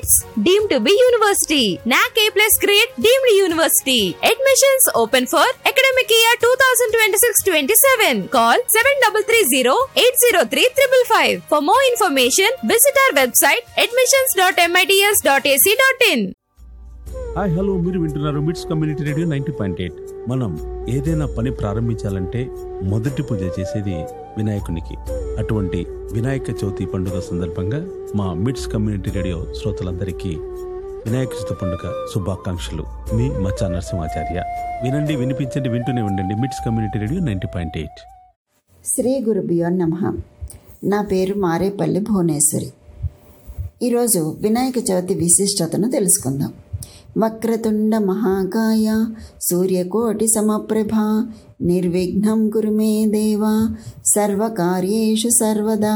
MITS deemed to be university. NAC A plus grade deemed university. Admissions open for academic year 2026-27. Call 7330-803-555. For more information, visit our website admissions.mits.ac.in. Hi hello మీరు వింటున్నారు MITS community radio ninety point eight మనం ఏదైనా పని ప్రారంభించాలంటే మొదటి పూజ చేసేది వినాయకునికి అటువంటి వినాయక చవితి పండుగ సందర్భంగా మా మిట్స్ కమ్యూనిటీ రేడియో శ్రోతలందరికీ వినాయక చవితి పండుగ శుభాకాంక్షలు మీ మచ్చా నరసింహాచార్య వినండి వినిపించండి వింటూనే ఉండండి MITS community radio ninety point eight శ్రీ గురుభ్యో నమ నా పేరు మారేపల్లి భువనేశ్వరి ఈరోజు వినాయక చవితి విశిష్టతను తెలుసుకుందాం వక్రతుండ మహాకాయ సూర్యకోటి సమప్రభ నిర్విఘ్నం కురు మే దేవ సర్వకార్యేషు సర్వదా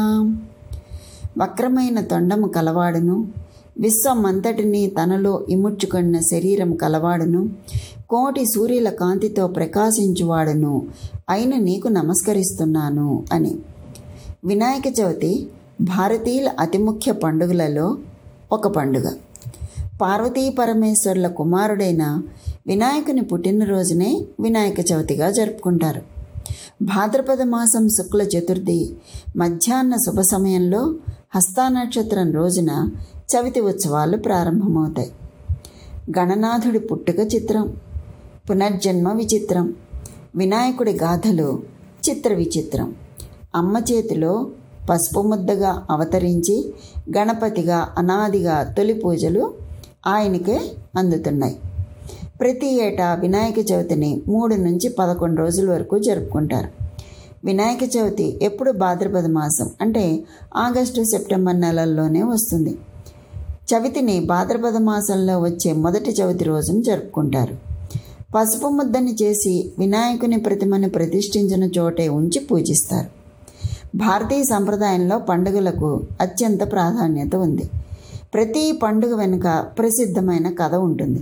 వక్రమైన తొండము కలవాడును విశ్వమంతటిని తనలో ఇముడ్చుకున్న శరీరం కలవాడును కోటి సూర్యుల కాంతితో ప్రకాశించువాడును అయిన నీకు నమస్కరిస్తున్నాను అని వినాయక చవితి భారతీయుల అతి ముఖ్య పండుగలలో ఒక పండుగ పార్వతీ పరమేశ్వరుల కుమారుడైన వినాయకుని పుట్టినరోజునే వినాయక చవితిగా జరుపుకుంటారు భాద్రపద మాసం శుక్ల చతుర్థి మధ్యాహ్న శుభ సమయంలో హస్తా నక్షత్రం రోజున చవితి ఉత్సవాలు ప్రారంభమవుతాయి గణనాథుడి పుట్టుక చిత్రం పునర్జన్మ విచిత్రం వినాయకుడి గాథలు చిత్ర విచిత్రం అమ్మ చేతిలో పసుపు ముద్దగా అవతరించి గణపతిగా అనాదిగా తొలి పూజలు ఆయనకే అందుతున్నాయి ప్రతి ఏటా వినాయక చవితిని మూడు నుంచి పదకొండు రోజుల వరకు జరుపుకుంటారు వినాయక చవితి ఎప్పుడు భాద్రపద మాసం అంటే ఆగస్టు సెప్టెంబర్ నెలల్లోనే వస్తుంది చవితిని భాద్రపద మాసంలో వచ్చే మొదటి చవితి రోజున జరుపుకుంటారు పసుపు ముద్దని చేసి వినాయకుని ప్రతిమను ప్రతిష్ఠించిన చోటే ఉంచి పూజిస్తారు భారతీయ సంప్రదాయంలో పండుగలకు అత్యంత ప్రాధాన్యత ఉంది ప్రతి పండుగ వెనుక ప్రసిద్ధమైన కథ ఉంటుంది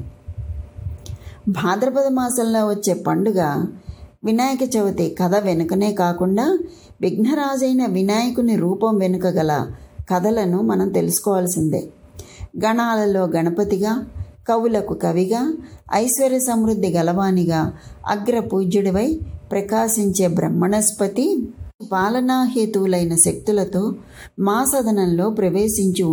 భాద్రపద మాసంలో వచ్చే పండుగ వినాయక చవితి కథ వెనుకనే కాకుండా విఘ్నరాజైన వినాయకుని రూపం వెనుక గల కథలను మనం తెలుసుకోవాల్సిందే గణాలలో గణపతిగా కవులకు కవిగా ఐశ్వర్య సమృద్ధి గలవానిగా అగ్ర పూజ్యుడివై ప్రకాశించే బ్రహ్మణస్పతి పాలనా హేతువులైన శక్తులతో మా సదనంలో ప్రవేశించి